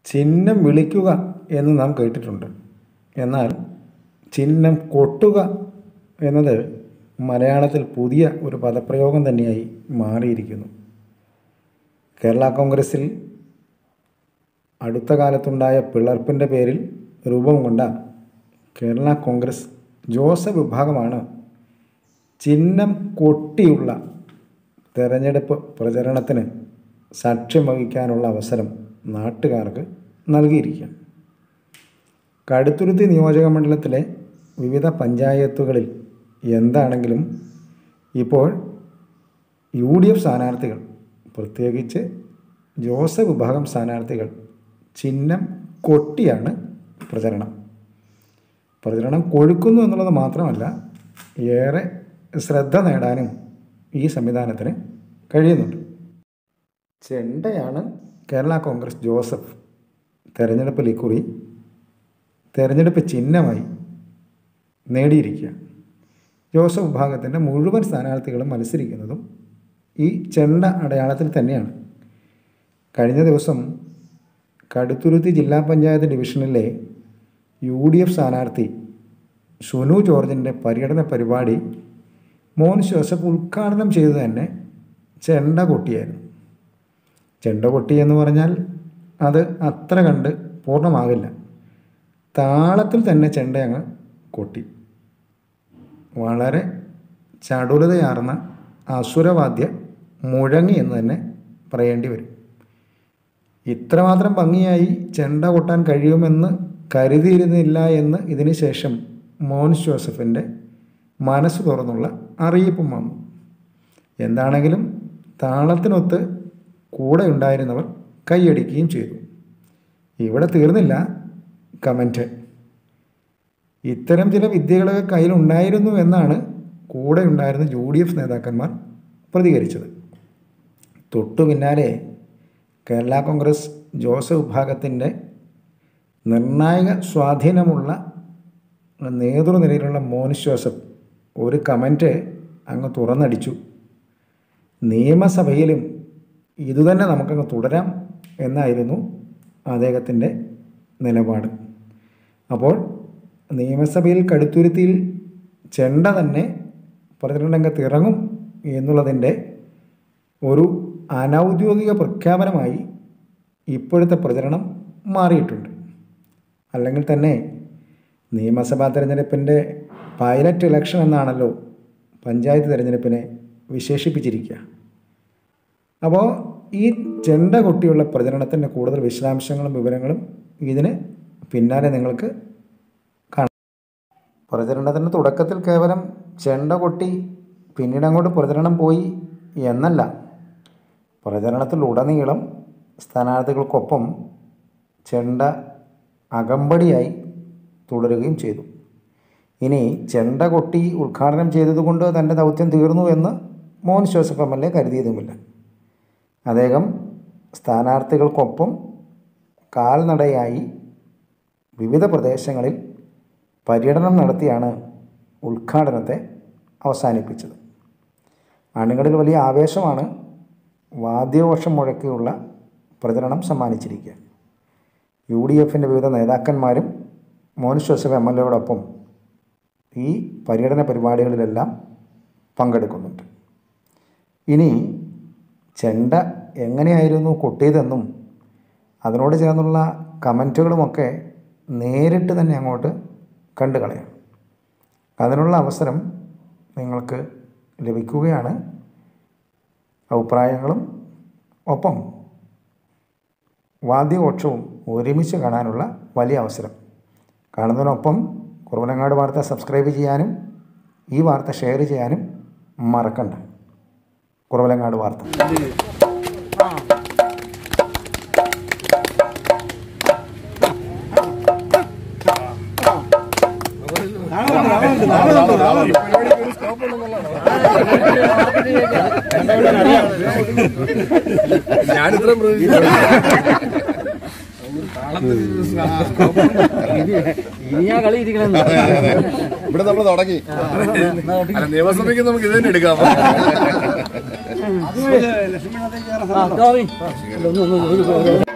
ചിഹ്നം വിളിക്കുക എന്ന് നാം കേട്ടിട്ടുണ്ട് എന്നാൽ ചിഹ്നം കൊട്ടുക എന്നത് മലയാളത്തിൽ പുതിയ ഒരു പദപ്രയോഗം തന്നെയായി മാറിയിരിക്കുന്നു കേരള കോൺഗ്രസിൽ അടുത്ത കാലത്തുണ്ടായ പിളർപ്പിൻ്റെ പേരിൽ രൂപം കൊണ്ട കേരള കോൺഗ്രസ് ജോസഫ് വിഭാഗമാണ് ചിഹ്നം കൊട്ടിയുള്ള തെരഞ്ഞെടുപ്പ് പ്രചരണത്തിന് സാക്ഷ്യം വഹിക്കാനുള്ള അവസരം നാട്ടുകാർക്ക് നൽകിയിരിക്കുക കടുത്തുരുത്തി നിയോജക മണ്ഡലത്തിലെ വിവിധ പഞ്ചായത്തുകളിൽ എന്താണെങ്കിലും ഇപ്പോൾ യു ഡി എഫ് സ്ഥാനാർത്ഥികൾ പ്രത്യേകിച്ച് ജോസഫ് വിഭാഗം സ്ഥാനാർത്ഥികൾ ചിഹ്നം കൊട്ടിയാണ് പ്രചരണം പ്രചരണം കൊഴുക്കുന്നു എന്നുള്ളത് മാത്രമല്ല ഏറെ ശ്രദ്ധ നേടാനും ഈ സംവിധാനത്തിന് കഴിയുന്നുണ്ട് ചെണ്ടയാണ് കേരള കോൺഗ്രസ് ജോസഫ് തെരഞ്ഞെടുപ്പിൽ ഇക്കുറി തെരഞ്ഞെടുപ്പ് ചിഹ്നമായി നേടിയിരിക്കുക ജോസഫ് വിഭാഗത്തിൻ്റെ മുഴുവൻ സ്ഥാനാർത്ഥികളും മത്സരിക്കുന്നതും ഈ ചെണ്ട അടയാളത്തിൽ തന്നെയാണ് കഴിഞ്ഞ ദിവസം കടുത്തുരുത്തി ജില്ലാ പഞ്ചായത്ത് ഡിവിഷനിലെ യു ഡി എഫ് സ്ഥാനാർത്ഥി സുനു ജോർജിൻ്റെ പര്യടന പരിപാടി മോൻ ജോസഫ് ഉദ്ഘാടനം ചെയ്തു തന്നെ ചെണ്ട കൊട്ടിയായിരുന്നു ചെണ്ട കൊട്ടി എന്ന് പറഞ്ഞാൽ അത് അത്ര കണ്ട് പൂർണ്ണമാകില്ല താളത്തിൽ തന്നെ ചെണ്ട അങ്ങ് കൊട്ടി വളരെ ചടുലതയാർന്ന അസുരവാദ്യ മുഴങ്ങി എന്ന് തന്നെ പറയേണ്ടി വരും ഇത്രമാത്രം ഭംഗിയായി ചെണ്ട കൊട്ടാൻ കഴിയുമെന്ന് കരുതിയിരുന്നില്ല എന്ന് ഇതിന് ശേഷം മോൻസ് ജോസഫിൻ്റെ മനസ്സ് തുറന്നുള്ള അറിയിപ്പും വന്നു എന്താണെങ്കിലും താളത്തിനൊത്ത് കൂടെ ഉണ്ടായിരുന്നവർ കൈയടിക്കുകയും ചെയ്തു ഇവിടെ തീർന്നില്ല കമൻറ്റ് ഇത്തരം ചില വിദ്യകളൊക്കെ കയ്യിലുണ്ടായിരുന്നു എന്നാണ് കൂടെ ഉണ്ടായിരുന്ന യു ഡി എഫ് നേതാക്കന്മാർ പ്രതികരിച്ചത് തൊട്ടു പിന്നാലെ കേരള കോൺഗ്രസ് ജോസഫ് വിഭാഗത്തിൻ്റെ നിർണായക സ്വാധീനമുള്ള നേതൃനിരയിലുള്ള മോനിസ് ജോസഫ് ഒരു കമൻറ്റ് അങ്ങ് തുറന്നടിച്ചു നിയമസഭയിലും ഇതുതന്നെ നമുക്കങ്ങ് തുടരാം എന്നായിരുന്നു അദ്ദേഹത്തിൻ്റെ നിലപാട് അപ്പോൾ നിയമസഭയിൽ കടുത്തുരുത്തിയിൽ ചെണ്ട തന്നെ പ്രചരണരംഗത്ത് ഇറങ്ങും എന്നുള്ളതിൻ്റെ ഒരു അനൗദ്യോഗിക പ്രഖ്യാപനമായി ഇപ്പോഴത്തെ പ്രചരണം മാറിയിട്ടുണ്ട് അല്ലെങ്കിൽ തന്നെ നിയമസഭാ തെരഞ്ഞെടുപ്പിൻ്റെ പൈലറ്റ് ഇലക്ഷൻ എന്നാണല്ലോ പഞ്ചായത്ത് തിരഞ്ഞെടുപ്പിനെ വിശേഷിപ്പിച്ചിരിക്കുക അപ്പോൾ ഈ ചെണ്ട കൊട്ടിയുള്ള പ്രചരണത്തിൻ്റെ കൂടുതൽ വിശദാംശങ്ങളും വിവരങ്ങളും ഇതിന് പിന്നാലെ നിങ്ങൾക്ക് കാണാം പ്രചരണത്തിൻ്റെ തുടക്കത്തിൽ കേവലം ചെണ്ട കൊട്ടി പിന്നീട് അങ്ങോട്ട് പ്രചരണം പോയി എന്നല്ല പ്രചരണത്തിലുടനീളം സ്ഥാനാർത്ഥികൾക്കൊപ്പം ചെണ്ട അകമ്പടിയായി തുടരുകയും ചെയ്തു ഇനി ചെണ്ട കൊട്ടി ഉദ്ഘാടനം ചെയ്തതുകൊണ്ട് തൻ്റെ ദൗത്യം തീർന്നു എന്ന് Mohan Joseph M L A കരുതിയതുമില്ല അദ്ദേഹം സ്ഥാനാർത്ഥികൾക്കൊപ്പം കാൽനടയായി വിവിധ പ്രദേശങ്ങളിൽ പര്യടനം നടത്തിയാണ് ഉദ്ഘാടനത്തെ അവസാനിപ്പിച്ചത് അണികളിൽ വലിയ ആവേശമാണ് വാദ്യഘോഷം മുഴക്കിയുള്ള പ്രചരണം സമ്മാനിച്ചിരിക്കുക യു ഡി എഫിൻ്റെ വിവിധ നേതാക്കന്മാരും മോൻസ് ജോസഫ് എം എൽ എയോടൊപ്പം ഈ പര്യടന പരിപാടികളിലെല്ലാം പങ്കെടുക്കുന്നുണ്ട് ഇനി ചെണ്ട എങ്ങനെയായിരുന്നു കൊട്ടിയതെന്നും അതിനോട് ചേർന്നുള്ള കമൻറ്റുകളുമൊക്കെ നേരിട്ട് തന്നെ അങ്ങോട്ട് കണ്ടു കളയാം അതിനുള്ള അവസരം നിങ്ങൾക്ക് ലഭിക്കുകയാണ് അഭിപ്രായങ്ങളും ഒപ്പം വാദ്യഘോഷവും ഒരുമിച്ച് കാണാനുള്ള വലിയ അവസരം കാണുന്നതിനൊപ്പം കുറവലങ്ങാട് വാർത്ത സബ്സ്ക്രൈബ് ചെയ്യാനും ഈ വാർത്ത ഷെയർ ചെയ്യാനും മറക്കണ്ട കുറവലങ്ങാട് വാർത്ത ഞാനിത്രയും പ്രതീക്ഷിച്ചു ഇനി ആ കളി ഇരിക്കണം ഇവിടെ നമ്മൾ തുടങ്ങി അല്ല നിയമസഭയ്ക്ക് നമുക്ക് ഇത് തന്നെ എടുക്കാം ആ, ഗോപി. ഒന്ന് ഒന്ന് ഒന്ന് ഒരു